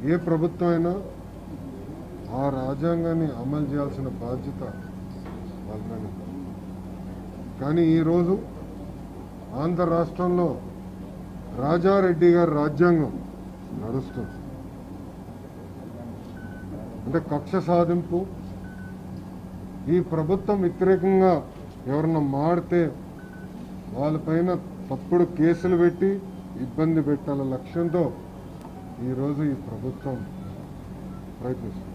ఏ ప్రభుత్వం అయినా ఆ రాజ్యాంగాన్ని అమలు చేయాల్సిన బాధ్యత వాళ్ళ మీద ఉంది. కానీ ఈరోజు ఆంధ్ర రాష్ట్రంలో రాజారెడ్డి గారి రాజ్యాంగం నడుస్తుంది అంటే కక్ష సాధింపు ఈ ప్రభుత్వం వ్యతిరేకంగా ఎవరన్నా మాడితే వాళ్ళపైన తప్పుడు కేసులు పెట్టి ఇబ్బంది పెట్టాల లక్ష్యంతో ఈరోజు ఈ ప్రభుత్వం ప్రయత్నిస్తుంది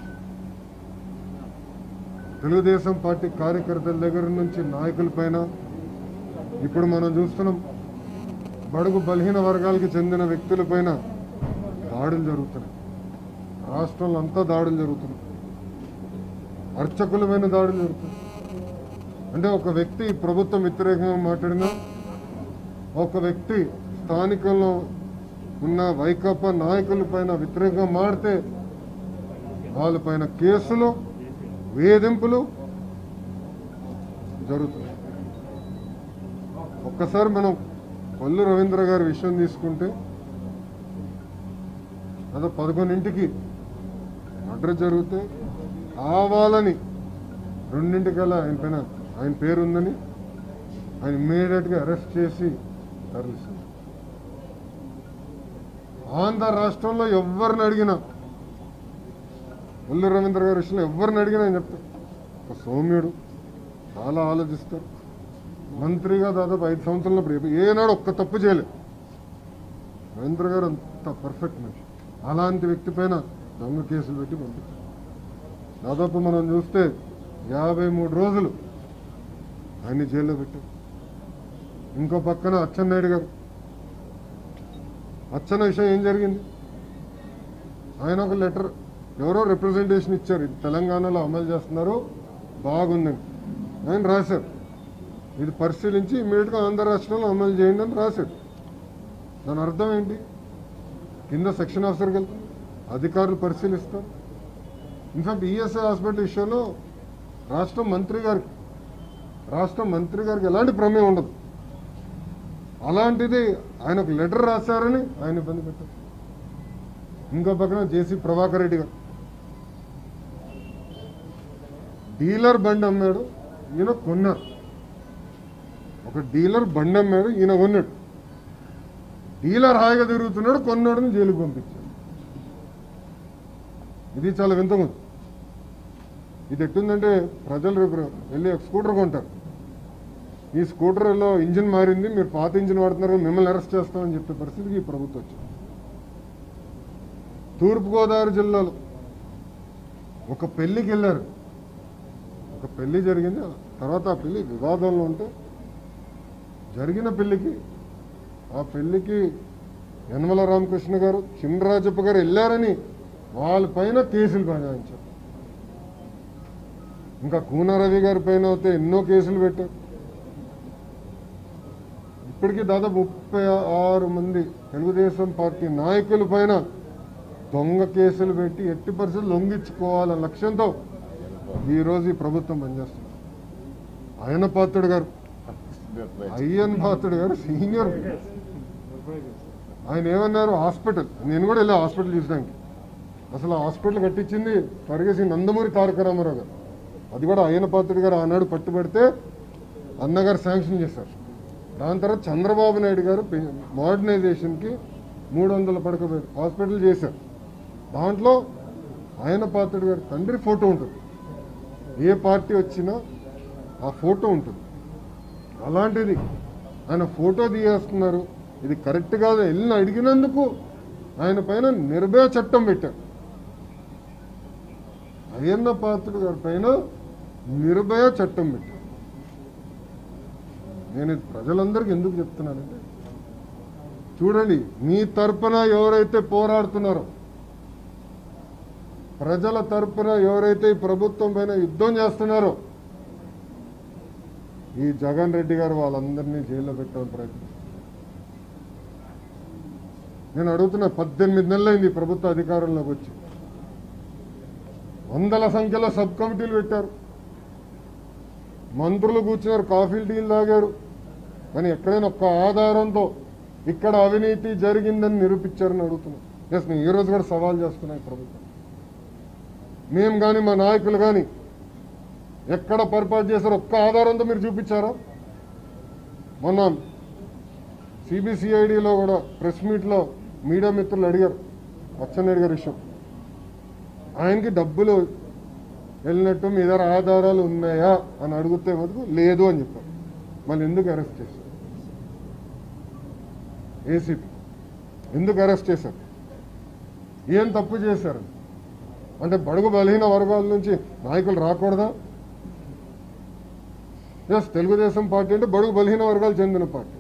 తెలుగుదేశం పార్టీ కార్యకర్తల దగ్గర నుంచి నాయకుల పైన ఇప్పుడు మనం చూస్తున్నాం బడుగు బలహీన వర్గాలకి చెందిన వ్యక్తులపైన దాడులు జరుగుతున్నాయి రాష్ట్రంలో అంతా దాడులు జరుగుతున్నాయి అర్చకులమైన దాడులు జరుగుతున్నాయి అంటే ఒక వ్యక్తి ప్రభుత్వం వ్యతిరేకంగా మాట్లాడినా ఒక వ్యక్తి స్థానికంలో ఉన్న వైకాపా నాయకుల పైన వ్యతిరేకంగా మాడితే వాళ్ళపైన కేసులు వేధింపులు జరుగుతున్నాయి ఒక్కసారి మనం కొల్లు రవీంద్ర గారి విషయం తీసుకుంటే అదో పదకొండింటికి మర్డర్ జరిగితే కావాలని రెండింటికల్లా ఆయన పైన ఆయన పేరు ఉందని ఆయన ఇమ్మీడియట్గా అరెస్ట్ చేసి తరలిస్తుంది ఆంధ్ర రాష్ట్రంలో ఎవరిని అడిగినా ఒల్లు రవీంద్ర గారి విషయంలో ఎవరిని అడిగినా ఆయన చెప్తారు ఒక సౌమ్యుడు చాలా ఆలోచిస్తారు మంత్రిగా దాదాపు ఐదు సంవత్సరాల ఇప్పుడు ఏనాడు ఒక్క తప్పు చేయలేదు రవీంద్ర గారు అంత పర్ఫెక్ట్ మనిషి అలాంటి వ్యక్తి పైన దొంగ కేసులు పెట్టి పంపించారు దాదాపు మనం చూస్తే యాభై మూడు రోజులు ఆయన్ని జైల్లో పెట్టారు ఇంకో పక్కన అచ్చెన్నాయుడు గారు అచ్చన్న విషయం ఏం జరిగింది ఆయన ఒక లెటర్ ఎవరో రిప్రజెంటేషన్ ఇచ్చారు ఇది తెలంగాణలో అమలు చేస్తున్నారు బాగుందని ఆయన రాశారు ఇది పరిశీలించి ఇమీడియట్గా ఆంధ్ర రాష్ట్రంలో అమలు చేయండి అని రాశాడు దాని అర్థం ఏంటి కింద సెక్షన్ ఆఫీసర్కి వెళ్తాం అధికారులు పరిశీలిస్తారు ఇన్ఫాక్ట్ ఈఎస్ఐ హాస్పిటల్ విషయంలో రాష్ట్ర మంత్రి గారికి రాష్ట్ర మంత్రి గారికి ఎలాంటి ప్రమేయం ఉండదు అలాంటిది ఆయన ఒక లెటర్ రాశారని ఆయన ఇబ్బంది పెట్టారు ఇంకో పక్కన జేసీ ప్రభాకర్ రెడ్డి గారు డీలర్ బండి అమ్మాడు ఈయన కొన్నారు ఒక డీలర్ బండి అమ్మాడు ఈయన కొన్నాడు డీలర్ హాయిగా తిరుగుతున్నాడు కొన్నాడని జైలుకి పంపించాడు ఇది చాలా వింతగా ఉంది ఇది ఎట్టుందంటే ప్రజలు రేపు వెళ్ళి ఒక స్కూటర్ కొంటారు ఈ స్కూటర్లో ఇంజిన్ మారింది మీరు పాత ఇంజిన్ వాడుతున్నారు మిమ్మల్ని అరెస్ట్ చేస్తామని చెప్పే పరిస్థితికి ఈ ప్రభుత్వం వచ్చింది తూర్పుగోదావరి జిల్లాలో ఒక పెళ్లికి వెళ్ళారు ఒక పెళ్లి జరిగింది తర్వాత ఆ పెళ్లి వివాదంలో ఉంటే జరిగిన పెళ్లికి ఆ పెళ్లికి యనమల రామకృష్ణ గారు చినరాజప్ప గారు వెళ్ళారని వాళ్ళ పైన కేసులు బనాయించారు ఇంకా కూన రవి గారి పైన అయితే ఎన్నో కేసులు పెట్టారు ఇప్పటికీ దాదాపు ముప్పై ఆరు మంది తెలుగుదేశం పార్టీ నాయకుల పైన దొంగ కేసులు పెట్టి ఎట్టి పరిస్థితులు లొంగించుకోవాలన్న లక్ష్యంతో ఈరోజు ఈ ప్రభుత్వం పనిచేస్తుంది ఆయన పాత్రుడు గారు అయ్యన్ పాత్రుడు గారు సీనియర్ ఆయన ఏమన్నారు హాస్పిటల్ నేను కూడా వెళ్ళా హాస్పిటల్ చూసడానికి అసలు ఆ హాస్పిటల్ కట్టించింది పరిగేసి నందమూరి తారక రామారావు గారు అది కూడా అయ్యన పాత్రుడు గారు ఆనాడు పట్టుబడితే అన్నగారు శాంక్షన్ చేశారు దాని తర్వాత చంద్రబాబు నాయుడు గారు మోడర్నైజేషన్కి మూడు వందల పడక బెడ్ హాస్పిటల్ చేశారు దాంట్లో ఆయన పాత్రుడు గారి తండ్రి ఫోటో ఉంటుంది ఏ పార్టీ వచ్చినా ఆ ఫోటో ఉంటుంది అలాంటిది ఆయన ఫోటో తీయేస్తున్నారు ఇది కరెక్ట్ కాదు వెళ్ళిన అడిగినందుకు ఆయన పైన నిర్భయ చట్టం పెట్టారు అయ్యన్న పాత్రుడు గారి పైన నిర్భయ చట్టం పెట్టారు నేను ఇది ప్రజలందరికీ ఎందుకు చెప్తున్నానంటే చూడండి మీ తరపున ఎవరైతే పోరాడుతున్నారో ప్రజల తరపున ఎవరైతే ఈ ప్రభుత్వం పైన యుద్ధం చేస్తున్నారో ఈ జగన్ రెడ్డి గారు వాళ్ళందరినీ జైల్లో పెట్టాలని ప్రయత్నం నేను అడుగుతున్నా పద్దెనిమిది నెలలైంది ఈ ప్రభుత్వ అధికారంలోకి వచ్చి వందల సంఖ్యలో సబ్ కమిటీలు పెట్టారు మంత్రులు కూర్చున్నారు కాఫీలు టీలు తాగారు కానీ ఎక్కడైనా ఒక్క ఆధారంతో ఇక్కడ అవినీతి జరిగిందని నిరూపించారని అడుగుతున్నా ఎస్ నేను ఈ రోజు కూడా సవాల్ చేస్తున్నాను ప్రభుత్వం మేము కానీ మా నాయకులు కానీ ఎక్కడ పొరపాటు చేశారో ఒక్క ఆధారంతో మీరు చూపించారా మొన్న సిబిసిఐడిలో కూడా ప్రెస్ మీట్లో మీడియా మిత్రులు అడిగారు అచ్చెన్నాయుడు గారి విషయం ఆయనకి డబ్బులు వెళ్ళినట్టు మీ దగ్గర ఆధారాలు ఉన్నాయా అని అడిగితే మటుకు లేదు అని చెప్పారు మళ్ళీ ఎందుకు అరెస్ట్ చేశారు ఏసీపీ ఎందుకు అరెస్ట్ చేశారు ఏం తప్పు చేశారు అంటే బడుగు బలహీన వర్గాల నుంచి నాయకులు రాకూడదా ఎస్ తెలుగుదేశం పార్టీ అంటే బడుగు బలహీన వర్గాలు చెందిన పార్టీ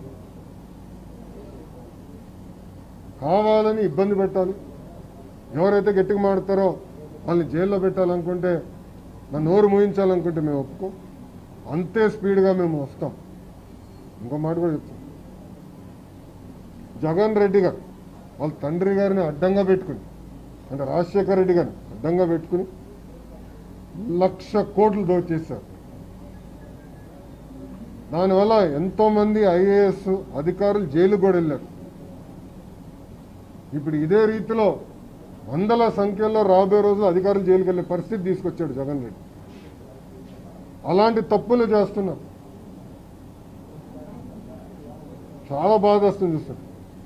కావాలని ఇబ్బంది పెట్టాలి ఎవరైతే గట్టిగా మాడతారో వాళ్ళని జైల్లో పెట్టాలనుకుంటే నా నోరు మూయించాలనుకుంటే మేము ఒప్పుకో అంతే స్పీడ్గా మేము వస్తాం ఇంకో మాట కూడా చెప్తాం జగన్ రెడ్డి గారు వాళ్ళ తండ్రి గారిని అడ్డంగా పెట్టుకుని అంటే రాజశేఖర రెడ్డి గారిని అడ్డంగా పెట్టుకుని లక్ష కోట్లు దోచేశారు దానివల్ల ఎంతోమంది ఐఏఎస్ అధికారులు జైలు కూడా వెళ్ళారు ఇప్పుడు ఇదే రీతిలో వందల సంఖ్యలో రాబోయే రోజులు అధికారులు జైలుకి వెళ్ళే పరిస్థితి తీసుకొచ్చాడు జగన్ రెడ్డి అలాంటి తప్పులు చేస్తున్నారు చాలా బాధ వస్తుంది చూస్తారు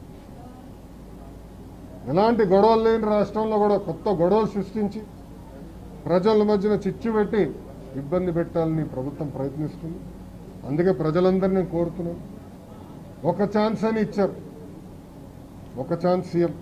ఎలాంటి గొడవలు లేని రాష్ట్రంలో కూడా కొత్త గొడవలు సృష్టించి ప్రజల మధ్యన చిచ్చు పెట్టి ఇబ్బంది పెట్టాలని ప్రభుత్వం ప్రయత్నిస్తుంది అందుకే ప్రజలందరినీ కోరుతున్నాను ఒక ఛాన్స్ అని ఇచ్చారు ఒక ఛాన్స్ సీఎం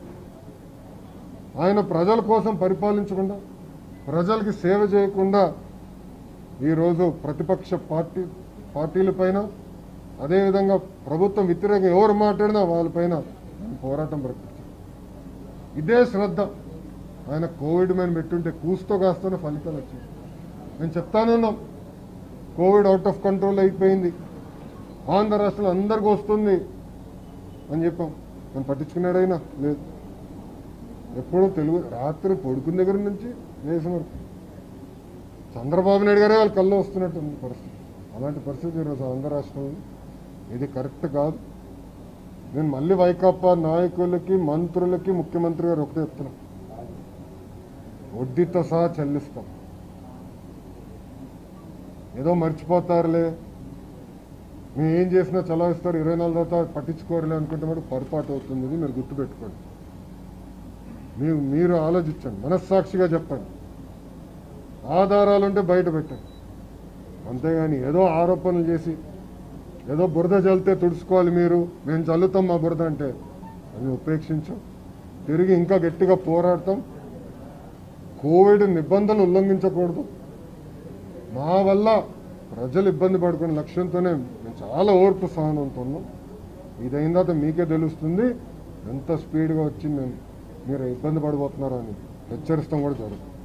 ఆయన ప్రజల కోసం పరిపాలించకుండా ప్రజలకి సేవ చేయకుండా ఈరోజు ప్రతిపక్ష పార్టీ పార్టీలపైన అదేవిధంగా ప్రభుత్వం వ్యతిరేకంగా ఎవరు మాట్లాడినా వాళ్ళపైన పోరాటం ప్రకటించారు ఇదే శ్రద్ధ ఆయన కోవిడ్ మీద పెట్టుంటే కూస్తో కాస్తూనే ఫలితాలు వచ్చాయి నేను చెప్తానున్నాం కోవిడ్ అవుట్ ఆఫ్ కంట్రోల్ అయిపోయింది ఆంధ్ర రాష్ట్రంలో అందరికీ వస్తుంది అని చెప్పాం మనం పట్టించుకున్నాడైనా లేదు ఎప్పుడూ తెలుగు రాత్రి పడుకున్న దగ్గర నుంచి దేశం వరకు చంద్రబాబు నాయుడు గారే వాళ్ళ కళ్ళు వస్తున్నట్టు ఉంది పరిస్థితి అలాంటి పరిస్థితి ఈరోజు ఆంధ్ర రాష్ట్రంలో ఇది కరెక్ట్ కాదు నేను మళ్ళీ వైకాపా నాయకులకి మంత్రులకి ముఖ్యమంత్రి గారు ఒకటే చెప్తున్నా వడ్డీతో సహా చెల్లిస్తాం ఏదో మర్చిపోతారులే మేము ఏం చేసినా చలాయిస్తారు ఇరవై నాలుగు తర్వాత పట్టించుకోరులే అనుకుంటే మరి పొరపాటు అవుతుంది ఇది మీరు గుర్తుపెట్టుకోండి మీరు మీరు ఆలోచించండి మనస్సాక్షిగా చెప్పండి ఆధారాలుంటే బయట పెట్టండి అంతేగాని ఏదో ఆరోపణలు చేసి ఏదో బురద చల్లితే తుడుచుకోవాలి మీరు మేము చల్లుతాం మా బురద అంటే అది ఉపేక్షించాం తిరిగి ఇంకా గట్టిగా పోరాడతాం కోవిడ్ నిబంధనలు ఉల్లంఘించకూడదు మా వల్ల ప్రజలు ఇబ్బంది పడుకునే లక్ష్యంతోనే మేము చాలా ఓర్పు సహనంతో ఉన్నాం ఇదైన తర్వాత మీకే తెలుస్తుంది ఎంత స్పీడ్గా వచ్చి మేము మీరు ఇబ్బంది పడిపోతున్నారో అని హెచ్చరిస్తాం కూడా జరుగుతుంది